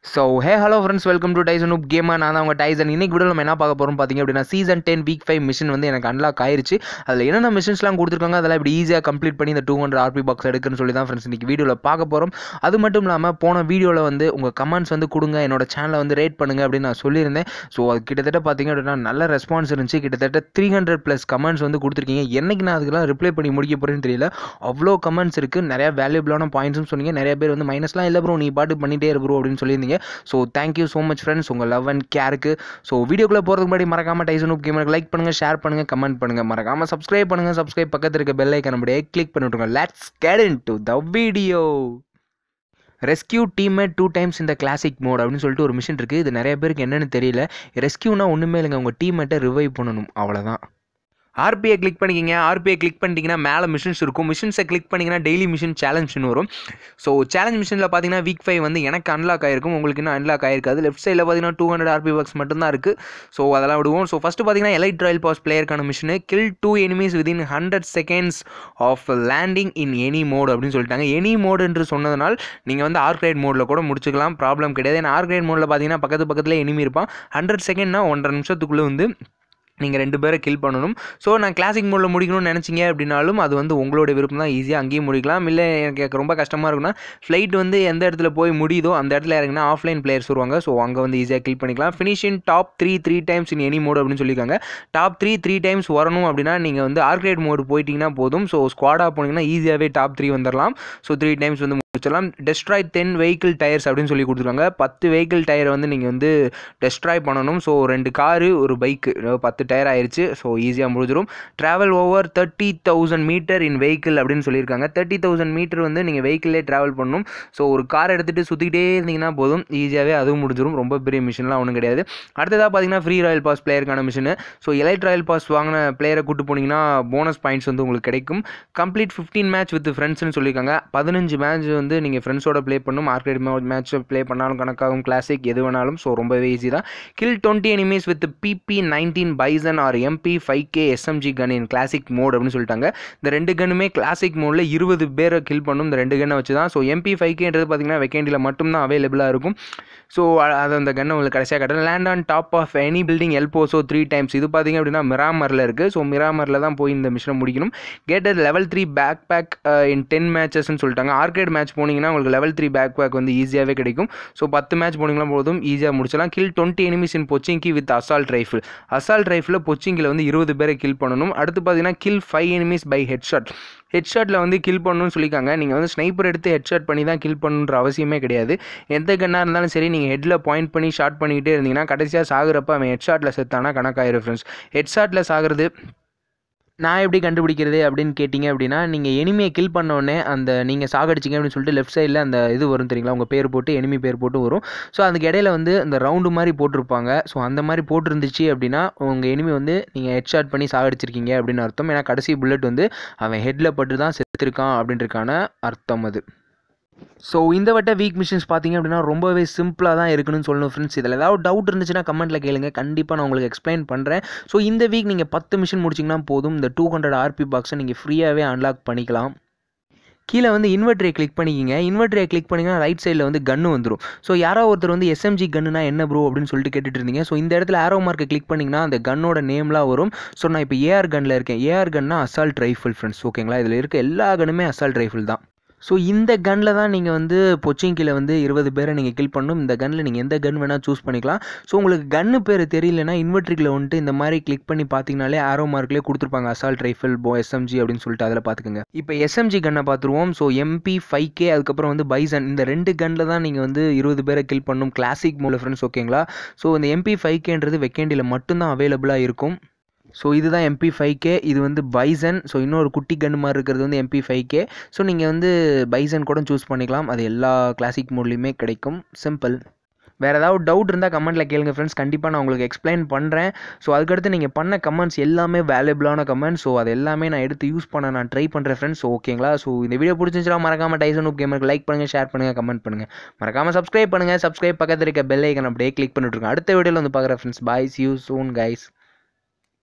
so hey hello friends welcome to Tyson up gamer நான் தான் உங்கள் டைசன் இன்னைக்கு வீடியோ நம்ம என்ன பார்க்க போகிறோம் பார்த்தீங்க அப்படின்னா season ten week five mission வந்து எனக்கு அன்லாக் ஆயிருச்சு அதில் என்னென்ன மிஷன்ஸ்லாம் கொடுத்துருக்காங்க அதெல்லாம் இப்படி ஈஸியாக கம்ப்ளீட் பண்ணி இந்த டூ ஹண்ட்ரட் ஆர்பி பாக்ஸ் எடுக்குன்னு சொல்லி தான் ஃப்ரெண்ட்ஸ் இன்னைக்கு வீடியோவில் பார்க்க போகிறோம் அது மட்டும் இல்லாமல் போன வீடியோவில் வந்து உங்கள் கமெண்ட்ஸ் வந்து கொடுங்க என்னோட சேனலை வந்து ரேட் பண்ணுங்க அப்படின்னு நான் சொல்லியிருந்தேன் ஸோ அது கிட்டத்தட்ட பார்த்தீங்க அப்படின்னா நல்ல ரெஸ்பான்ஸ் இருந்துச்சு கிட்டத்தட்ட த்ரீ ஹண்ட்ரட் ப்ளஸ் கமெண்ட்ஸ் வந்து கொடுத்துருக்கீங்க என்னைக்கு நான் அதுக்கெல்லாம் ரிப்ளை பண்ணி முடிக்க போகிறேன்னு தெரியல அவ்வளோ கமெண்ட்ஸ் இருக்குது நிறையா வேல்யூபிளான பாயிண்ட்ஸும் சொன்னீங்க நிறைய பேர் வந்து மைனஸ்லாம் இல்லை ப்ரோ நீ பாட்டு பண்ணிட்டே இரு ப்ரோ அப்படின்னு சொல்லியிருந்தீங்க so thank you so much friends உங்கள் லவ் அண்ட் கேருக்கு ஸோ வீடியோக்குள்ளே போகிறதுக்கு முன்னாடி மறக்காம டைசன் உப் கேமருக்கு லைக் பண்ணுங்கள் ஷேர் பண்ணுங்கள் கமெண்ட் பண்ணுங்கள் மறக்காமல் சப்ஸ்கிரைப் பண்ணுங்கள் சப்ஸ்கிரைப் பக்கத்தில் இருக்க பெல் ஐக்கன் அப்படியே கிளிக் பண்ணி விட்ருங்க let's get into the video rescue teammate two times இந்த கிளாசிக் மோட் அப்படின்னு சொல்லிட்டு ஒரு மிஷின் இருக்குது இது நிறைய பேருக்கு என்னென்னு தெரியல ரெஸ்கியூனா ஒன்றுமே இல்லைங்க உங்கள் டீம்மேட்டை ரிவைவ் பண்ணணும் அவ்வளோதான் ஆர்பிஐ கிளிக் பண்ணிக்கிங்க ஆர்பிஐ கிளிக் பண்ணிட்டீங்கன்னா மேலே மிஷின்ஸ் இருக்கும் மிஷின்ஸை கிளிக் பண்ணிங்கன்னா டெய்லி மிஷின் சேலஞ்சுன்னு வரும் ஸோ சேலஞ்ச் மிஷினில் பார்த்தீங்கன்னா வீக் ஃபைவ் வந்து எனக்கு அன்லாக் ஆயிருக்கும் உங்களுக்கு இன்னும் அன்லாக் ஆயிருக்காது லெஃப்ட் சைடில் பார்த்தீங்கன்னா டூ ஹண்ட்ரட் ஆர்பி பாக்ஸ் மட்டும்தான் இருக்குது ஸோ அதெல்லாம் விடுவோம் ஸோ ஃபஸ்ட்டு பார்த்தீங்கன்னா எலைட் ராயல் பாஸ் பிளேயருக்கான mission kill two enemies within hundred seconds of landing in any mode அப்படின்னு சொல்லிட்டாங்க எனி மோட் என்று சொன்னதனால் நீங்கள் வந்து ஆர்கிரைட் மோடில் கூட முடிச்சுக்கலாம் ப்ராப்ளம் கிடையாது ஏன்னா ஆர்கிரைட் மோடில் பார்த்தீங்கன்னா பக்கத்து பக்கத்தில் எனிமி இருப்பான் ஹண்ட்ரட் செகண்ட்னா ஒன்றரை நிமிஷத்துக்குள்ளே வந்து நீங்கள் ரெண்டு பேரை கில் பண்ணணும் ஸோ நான் கிளாசிக் மோடில் முடிக்கணும்னு நினச்சிங்க அப்படின்னாலும் அது வந்து உங்களோட விருப்பம் தான் ஈஸியாக அங்கேயும் முடிக்கலாம் இல்லை எனக்கு ரொம்ப கஷ்டமாக இருக்குன்னா ஃப்ளைட் வந்து எந்த இடத்துல போய் முடியுதோ அந்த இடத்துல இறங்கினா ஆஃப்லைன் பிளேயர்ஸ் வருவாங்க ஸோ அங்கே வந்து ஈஸியாக கில் பண்ணிக்கலாம் finish in top three three times in any mode அப்படின்னு சொல்லியிருக்காங்க டாப் த்ரீ த்ரீ டைம்ஸ் வரணும் அப்படின்னா நீங்கள் வந்து ஆர்கிரேட் மோடு போயிட்டீங்கன்னா போதும் ஸோ ஸ்குவாடாக போனீங்கன்னா ஈஸியாகவே டாப் த்ரீ வந்துடலாம் ஸோ த்ரீ டைம்ஸ் வந்து முடிச்சிடலாம் டெஸ்ட்ராய் டென் வெஹிக்கிள் டயர்ஸ் அப்படின்னு சொல்லி கொடுத்துருக்காங்க பத்து வெஹிக்கிள் டயரை வந்து நீங்கள் வந்து டெஸ்ட்ராய் பண்ணணும் ஸோ ரெண்டு காரு ஒரு பைக்கு பத்து டயர் ஆயிடுச்சு ஸோ ஈஸியாக முடிஞ்சிடும் travel over thirty thousand meter in vehicle அப்படின்னு சொல்லியிருக்காங்க தேர்ட்டி தௌசண்ட் மீட்டர் வந்து நீங்கள் வெஹிக்கிளே ட்ராவல் பண்ணணும் ஸோ ஒரு கார் எடுத்துகிட்டு சுற்றிக்கிட்டே இருந்தீங்கன்னா போதும் ஈஸியாகவே அதுவும் முடிஞ்சிடும் ரொம்ப பெரிய மிஷின்லாம் ஒன்றும் கிடையாது அடுத்ததாக பார்த்தீங்கன்னா ஃப்ரீ ராயல் பாஸ் பிளேயருக்கான mission so elite royal pass வாங்கின பிளேயரை கூட்டு போனீங்கன்னா போனஸ் பாயிண்ட்ஸ் வந்து உங்களுக்கு கிடைக்கும் கம்ப்ளீட் ஃபிஃப்டீன் மேட்ச் வித் ஃப்ரெண்ட்ஸ்னு சொல்லியிருக்காங்க பதினஞ்சு மேட்ச் வந்து நீங்கள் ஃப்ரெண்ட்ஸோட ப்ளே பண்ணும் மார்க்கெட் மேட்ச் ப்ளே பண்ணாலும் கணக்காகும் கிளாசிக் எது வேணாலும் ஸோ ரொம்பவே ஈஸி தான் kill twenty enemies with PP nineteen Bizon or MP five K SMG gun in classic mode அப்படின்னு சொல்லிட்டாங்க இந்த ரெண்டு கன்னுமே கிளாசிக் மோடில் இருபது பேரை கில் பண்ணும் இந்த ரெண்டு கன்னை வச்சு தான் ஸோ எம்பி ஃபைவ் கேன்றது பார்த்தீங்கன்னா வெக்கேண்டியில் மட்டும்தான் அவைலபிளாக இருக்கும் ஸோ அது அந்த கன்னை உங்களுக்கு கடைசியாக கட்டணும் land on top of any building எல்போஸோ த்ரீ டைம்ஸ் இது பார்த்தீங்க அப்படின்னா மிராமரில் இருக்குது ஸோ மிராமரில் தான் போய் இந்த மிஷனை முடிக்கணும் கேட்டட் level three backpack in ten மேட்சஸ்ன்னு சொல்லிட்டாங்க ஆர்கேட் மேட்ச் போனீங்கன்னா உங்களுக்கு லெவல் த்ரீ பேக் பேக் வந்து ஈஸியாகவே கிடைக்கும் ஸோ பத்து மேட்ச் போனீங்கன்னா போதும் ஈஸியாக முடிச்சலாம் kill twenty enemies in Pochinki with assault rifle assault ரைஃபிளில் பொச்சிங்கில் வந்து இருபது பேரை கில் பண்ணணும் அடுத்து பார்த்தீங்கன்னா kill five enemies by headshot ஹெட்ஷாட்டில் வந்து கில் பண்ணணும்னு சொல்லியிருக்காங்க நீங்கள் வந்து ஸ்னைப்பர் எடுத்து ஹெட்ஷாட் பண்ணி தான் கில் பண்ணுன்ற அவசியமே கிடையாது எந்த கன்னாக இருந்தாலும் சரி நீங்கள் ஹெட்டில் பாயிண்ட் பண்ணி ஷார்ட் பண்ணிக்கிட்டே இருந்தீங்கன்னா கடைசியாக சாகுறப்ப அவன் ஹெட்ஷாட்டில் செத்தானா கணக்காயிரும் ஃப்ரெண்ட்ஸ் ஹெட்ஷாட்டில் சாகிறது நான் எப்படி கண்டுபிடிக்கிறது அப்படின்னு கேட்டிங்க அப்படின்னா நீங்கள் எனிமியை கில் பண்ணோடனே அந்த நீங்கள் சாகடிச்சிங்க அப்படின்னு சொல்லிட்டு லெஃப்ட் சைடில் அந்த இது வரும் தெரியுங்களா உங்கள் பேர் போட்டு எனிமி பேர் போட்டு வரும் ஸோ அதுக்கு இடையில வந்து அந்த ரவுண்டு மாதிரி போட்டிருப்பாங்க ஸோ அந்த மாதிரி போட்டிருந்துச்சு அப்படின்னா உங்கள் எனிமி வந்து நீங்கள் ஹெட் ஷாட் பண்ணி சாகடிச்சிருக்கீங்க அப்படின்னு அர்த்தம் ஏன்னா கடைசி புல்லட் வந்து அவன் ஹெட்டில் பட்டு தான் செத்துருக்கான் அப்படின்றக்கான அர்த்தம் அது ஸோ இந்த வட்ட வீக் மிஷின்ஸ் பார்த்தீங்க அப்படின்னா ரொம்பவே சிம்பிளாக தான் இருக்குன்னு சொல்லணும் ஃப்ரெண்ட்ஸ் இதில் ஏதாவது டவுட் இருந்துச்சுன்னா கமெண்ட்டில் கேளுங்க கண்டிப்பாக நான் உங்களுக்கு எக்ஸ்பிளைன் பண்ணுறேன் ஸோ இந்த வீக் நீங்கள் பத்து மிஷின் முடிச்சிங்கன்னா போதும் இந்த டூ ஹண்ட்ரட் ஆர்பி பாக்ஸை நீங்கள் ஃப்ரீயாகவே அன்லாக் பண்ணிக்கலாம் கீழே வந்து இன்வெர்டரை கிளிக் பண்ணிக்கிங்க இன்வெர்டரை கிளிக் பண்ணிங்கன்னா ரைட் சைடில் வந்து கன்று வந்துடும் ஸோ யாரோ ஒருத்தர் வந்து எஸ்எம்ஜி கன்னுனா என்ன ப்ரோ அப்படின்னு சொல்லிட்டு கேட்டுட்டு இருந்தீங்க ஸோ இந்த இடத்துல ஆரோ மார்க்கை கிளிக் பண்ணிங்கன்னா அந்த கன்னோட நேம்லாம் வரும் ஸோ நான் இப்போ ஏஆர் கன்னில் இருக்கேன் ஏஆர் கன்னா அசால்ட் ரைஃபிள் ஃப்ரெண்ட்ஸ் ஓகேங்களா இதில் இருக்க எல்லா கன்னுமே அசால்ட் ரைஃபிள் தான் ஸோ இந்த கன்னில் தான் நீங்கள் வந்து பொச்சிங்கில் வந்து இருபது பேரை நீங்கள் கில் பண்ணணும் இந்த கன்னில் நீங்கள் எந்த கன் வேணால் சூஸ் பண்ணிக்கலாம் ஸோ உங்களுக்கு கன்னு பேர் தெரியலனா இன்வெர்ட்ரிக்கில் வந்துட்டு இந்த மாதிரி கிளிக் பண்ணி பார்த்தீங்கனாலே ஆரோ மார்க்லேயே கொடுத்துருப்பாங்க அசால்ட் ரைஃபிள் போ எஸ்எம்ஜி அப்படின்னு சொல்லிட்டு அதில் பார்த்துக்கோங்க இப்போ எஸ்எம்ஜி கன்னை பார்த்துருவோம் ஸோ எம்பி ஃபைவ் கே அதுக்கப்புறம் வந்து பைசன் இந்த ரெண்டு கன்னில் தான் நீங்கள் வந்து இருபது பேரை கில் பண்ணணும் கிளாசிக் மோல ஃப்ரெண்ட்ஸ் ஓகேங்களா ஸோ இந்த எம்பி ஃபைவ் கேன்றது வெக்கேண்டியில் மட்டும்தான் அவைலபிளாக இருக்கும் ஸோ இதுதான் எம்பி ஃபைவ் கே இது வந்து பைசன் ஸோ இன்னொரு குட்டி கன்று மாதிரி இருக்கிறது வந்து எம்பி ஃபைவ் கே ஸோ நீங்கள் வந்து பைசன் கூட சூஸ் பண்ணிக்கலாம் அது எல்லா கிளாசிக் மோட்லேயுமே கிடைக்கும் சிம்பிள் வேறு ஏதாவது டவுட் இருந்தால் கமெண்ட்டில் கேளுங்க ஃப்ரெண்ட்ஸ் கண்டிப்பாக நான் உங்களுக்கு எக்ஸ்பிளைன் பண்ணுறேன் ஸோ அதுக்கடுத்து நீங்கள் பண்ண கமெண்ட்ஸ் எல்லாமே வேல்யூபிளான கமெண்ட்ஸ் ஸோ அது எல்லாமே நான் எடுத்து யூஸ் பண்ண நான் ட்ரை பண்ணுறேன் ஃப்ரெண்ட்ஸ் ஓகேங்களா ஸோ இந்த வீடியோ பிடிச்சிருந்துச்சுன்னா மறக்காமல் டைசன் உப் கேமருக்கு லைக் பண்ணுங்கள் ஷேர் பண்ணுங்கள் கமெண்ட் பண்ணுங்கள் மறக்காமல் சப்ஸ்கிரைப் பண்ணுங்கள் சப்ஸ்கிரைப் பக்கத்தில் இருக்க பெல் ஐக்கன் அப்படியே கிளிக் பண்ணிட்டுருங்க அடுத்த வீடியோவில் வந்து பார்க்குறேன் friends bye see you soon guys